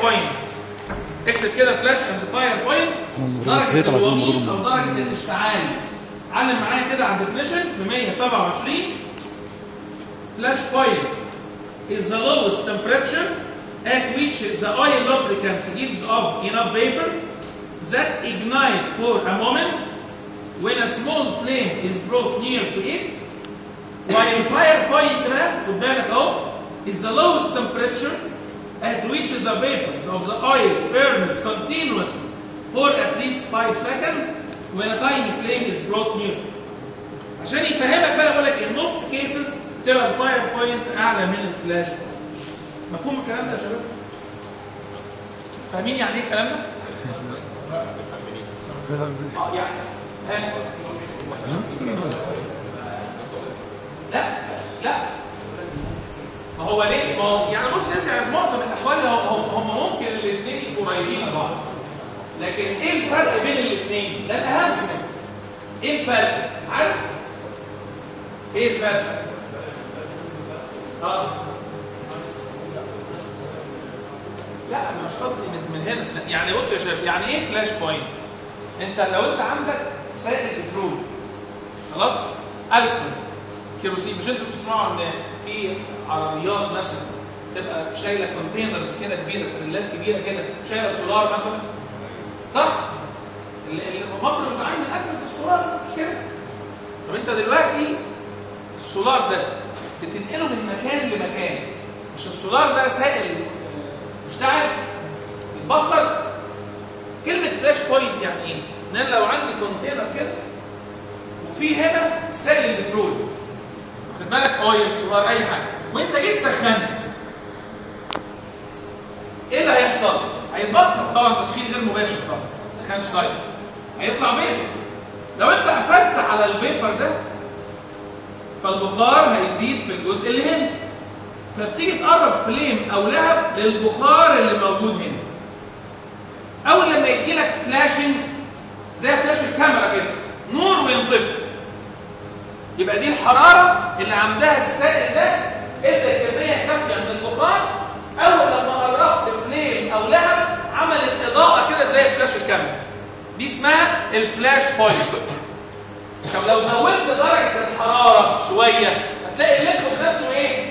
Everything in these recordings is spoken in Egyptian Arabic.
بوينت اكتب كده فلاش امبليفاير بوينت المفروض الزيت على طول المفروض او درجه الاشتعال علم معايا كده على الديفينيشن في 127 flash point is the lowest temperature at which the oil lubricant gives off enough vapors that ignite for a moment when a small flame is brought near to it while fire point بقى خد بالك اهو is the lowest temperature at which the vapors of the oil burns continuously for at least 5 seconds when a tiny flame is brought near to it عشان يفهمك بقى يقول لك in most cases تبقى الفاير بوينت اعلى من الفلاش مفهوم الكلام ده يا شباب؟ فاهمين يعني ايه الكلام ده؟ اه يعني ها؟ لا لا ما هو ليه؟ ما هو يعني بص يا سيدي معظم الاحوال هم هم ممكن الاثنين يبقوا قريبين من بعض لكن ايه الفرق بين الاثنين؟ ده الاهم ايه الفرق؟ عارف؟ ايه الفرق؟ اه لا أنا مش قصدي من, من هنا لا، يعني بص يا شباب يعني ايه فلاش بوينت؟ انت لو انت عندك سائل بترول خلاص؟ الكحول كيروسين مش انتوا بتسمعوا ان في عربيات مثلا تبقى شايله كونتينرز كده كبيره تريلات كبيره كده شايله سولار مثلا صح؟ ال- ال- مصر بتعاني من ازمه السولار مش كده؟ طب انت دلوقتي السولار ده بتنقله من مكان لمكان مش السولار ده سائل آه، مشتعل بيتبخر كلمه فلاش بوينت يعني ايه؟ ان انا لو عندي كونتينر كده وفي هنا سائل البترول واخد بالك اويل سولار اي حاجه وانت جيت سخنت ايه اللي هيحصل؟ هيتبخر طبعا تسخين غير مباشر طبعا ما سخنش دايركت هيطلع فيبر لو انت قفلت على الفيبر ده فالبخار هيزيد في الجزء اللي هنا فبتيجي تقرب فليم او لهب للبخار اللي موجود هنا اول لما يجي لك فلاشنج زي فلاش الكاميرا كده نور وينطفي يبقى دي الحراره اللي عندها السائل ده ادى كميه كافيه من البخار اول لما قربت فليم او لهب عملت اضاءه كده زي فلاش الكاميرا دي اسمها الفلاش بوينت طب لو زودت درجه الحراره شويه هتلاقي الليكويد نفسه ايه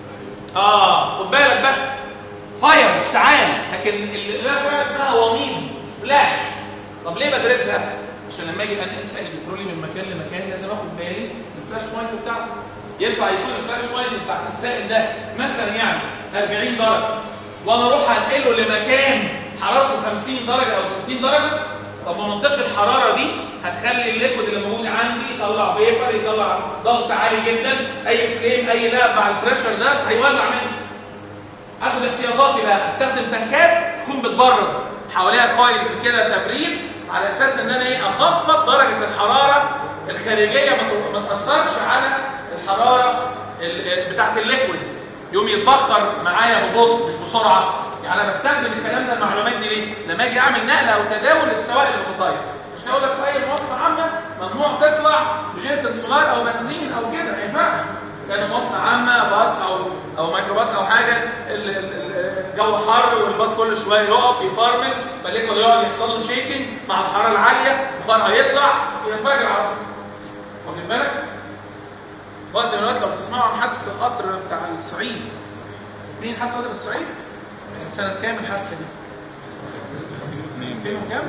اه خد بالك بقى فاير اشتعال لكن اللي بقى اسمها وميض فلاش طب ليه بدرسها عشان لما اجي انا انسى البترولي من مكان لمكان لازم اخد بالي من الفلاش بوينت بتاعته ينفع يكون الفلاش بوينت بتاعت السائل ده مثلا يعني 40 درجه وانا اروح انقله لمكان حرارته 50 درجه او 60 درجه طب ما منطقه الحراره دي هتخلي الليكويد اللي موجود عندي يطلع فيبر يطلع ضغط عالي جدا اي فليم اي لهب مع البريشر ده هيولع منه اخد احتياطاتي بقى استخدم تنكات تكون بتبرد حواليها كويلز كده تبريد على اساس ان انا ايه اخفض درجه الحراره الخارجيه ما ت- ما تاثرش على الحراره ال- بتاعه الليكويد يقوم يتبخر معايا ببطء مش بسرعه يعني انا بستخدم الكلام ده المعلومات دي ليه؟ لما اجي اعمل نقله او تداول للسوائل المتطايره مش هقول لك في اي مواصله عامه ممنوع تطلع بجيرة سولار او بنزين او كده ما ينفعش كان مواصله عامه باص او او ميكروباص او حاجه ال- ال- ال- الجو حر والباص كل شويه يقف يفرمل فالليكويد يقعد يحصل له شيكنج مع الحراره العاليه البخار هيطلع ينفجر على طول واخد بالك؟ في وقت من الوقت لو تسمعوا عن حادثه القطر بتاع الصعيد مين حادثه قطر الصعيد؟ كان سنه كام الحادثه دي؟ 2000 وكام؟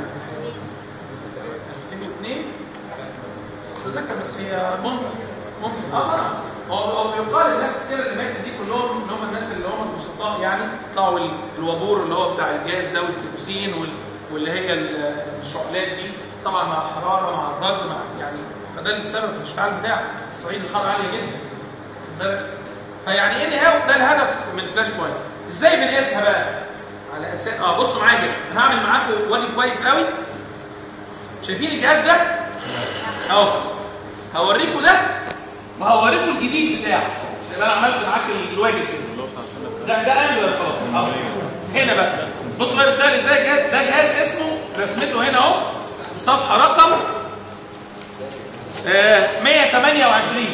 2002 تذكر بس هي ممكن ممكن اه طبعا هو هو بيقال الناس كتير اللي ماتت دي كلهم ان هم الناس اللي هم البسطاء يعني طلعوا ال- الوابور اللي هو بتاع الجاز ده والكيروسين وال- واللي هي ال- الشعلات دي طبعا مع الحراره مع الرد مع يعني فده اللي السبب في الاشتعال بتاعه الصعيد الحراره عاليه جدا خد بالك؟ فيعني ايه نهاية ده الهدف من فلاش بوينت ازاي بنقيسها بقى على اساس اه بصوا معايا كده انا هعمل معاكم وادي كويس قوي شايفين الجهاز ده اهو هوريكم ده وهوريكم الجديد بتاعه عشان انا عملت معاك الواجب كده ده ده انجلر خلاص اهو هنا بقى بصوا بقى بيشتغل ازاي الجهاز ده جهاز اسمه رسمته هنا اهو صفحه رقم آه 128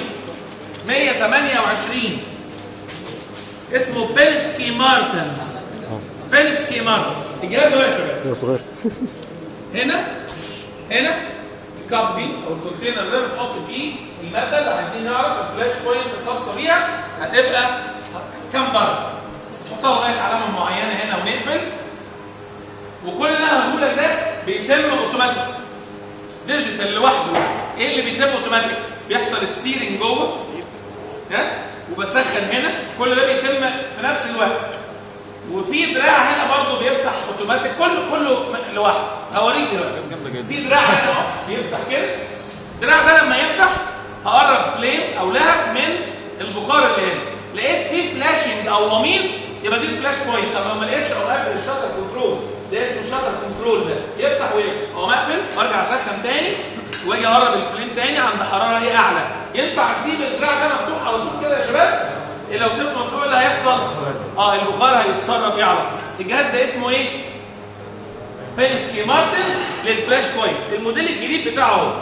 128 اسمه بيلسكي مارتن بنسكي مارتن الجهاز هو يا شباب يا صغير هنا هنا الكاب دي او الكونتينر ده بنحط فيه الماده اللي عايزين نعرف الفلاش بوينت الخاصه بيها هتبقى كام درجه نحطها لغايه علامه معينه هنا ونقفل وكل اللي انا هقوله لك ده بيتم اوتوماتيك ديجيتال لوحده ايه اللي بيتم اوتوماتيك بيحصل ستيرنج جوه ها وبسخن هنا كل ده بيتم في نفس الوقت وفي دراع هنا برضه بيفتح اوتوماتيك كله كله لوحده هوريك دلوقتي في دراع هنا اهو بيفتح كده الدراع ده لما يفتح هقرب فليم او لهب من البخار اللي هنا لقيت فيه فلاشنج او وميض يبقى دي الفلاش بوينت طب لو ما لقيتش او قافل الشاتر كنترول ده اسمه شاتر كنترول ده يفتح ويقفل اقوم اقفل وارجع اسخن تاني واجي اقرب الفليم تاني عند حراره ايه اعلى ينفع اسيب الدراع ده مفتوح على طول كده يا شباب إيه لو سبته مفتوح اللي هيحصل اه البخار هيتسرب يعرف الجهاز ده اسمه ايه بينسكي مارتن للفلاش بوينت الموديل الجديد بتاعه اهو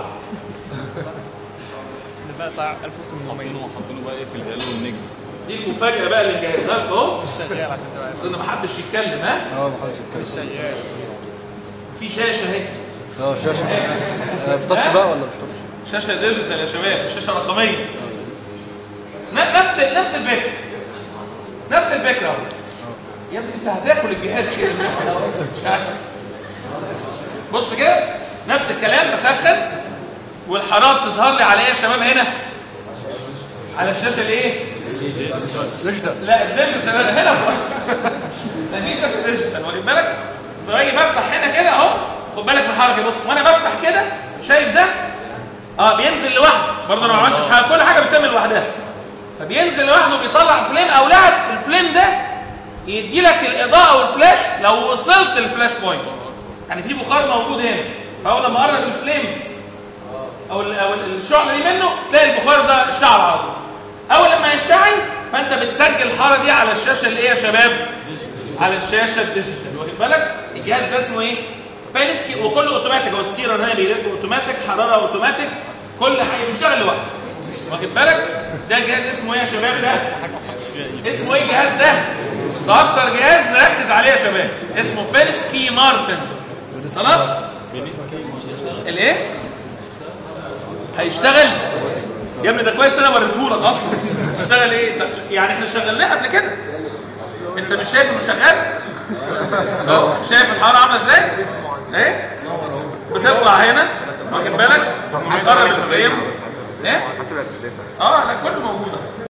ده بقى ساعة 1800 حاطينه بقى ايه في الهلال والنجم دي المفاجاه بقى للجهاز عارف اهو مش شغال عشان تبقى عارف اظن ما حدش يتكلم ها اه محدش يتكلم مش شغال في شاشه اهي اه شاشه آه، في تاتش بقى ولا مش تاتش؟ شاشه ديجيتال يا شباب شاشه رقميه ن- نفس نفس الفكره نفس الفكره اهو يا ابني انت هتاكل الجهاز كده مش عارف. بص كده نفس الكلام بسخن والحراره تظهر لي على ايه يا شباب هنا على الشاشه الايه ديجيتال لا الديجيتال انا هنا فوق ده دي شاشه ديجيتال واخد بالك باجي بفتح هنا كده اهو خد بالك من الحركه بص وانا بفتح كده شايف ده اه بينزل لوحده برضه انا ما عملتش حاجه كل حاجه بتتم لوحدها فبينزل لوحده بيطلع فليم او لعب الفليم ده يدي لك الاضاءه والفلاش لو وصلت للفلاش بوينت يعني في بخار موجود هنا فهو لما قرب الفليم او ال- او ال- الشعله دي منه تلاقي البخار ده اشتعل على طول اول لما يشتعل فانت بتسجل الحاره دي على الشاشه اللي ايه يا شباب على الشاشه الديجيتال واخد بالك الجهاز ده اسمه ايه فينسكي وكله اوتوماتيك هو ستيرر هنا بيلف اوتوماتيك حراره اوتوماتيك كل حاجه بيشتغل لوحده واخد بالك ده جهاز اسمه ايه يا شباب ده اسمه ايه الجهاز ده ده اكتر جهاز نركز عليه يا شباب اسمه فينسكي مارتن خلاص الايه هيشتغل يا ابني ده كويس انا وريته لك اصلا اشتغل ايه طب يعني احنا شغلناه قبل كده انت مش شايف انه شغال اهو شايف الحراره عامله ازاي ايه بتطلع هنا واخد بالك بتقرب الفريم ايه اه لا كله موجود اهو.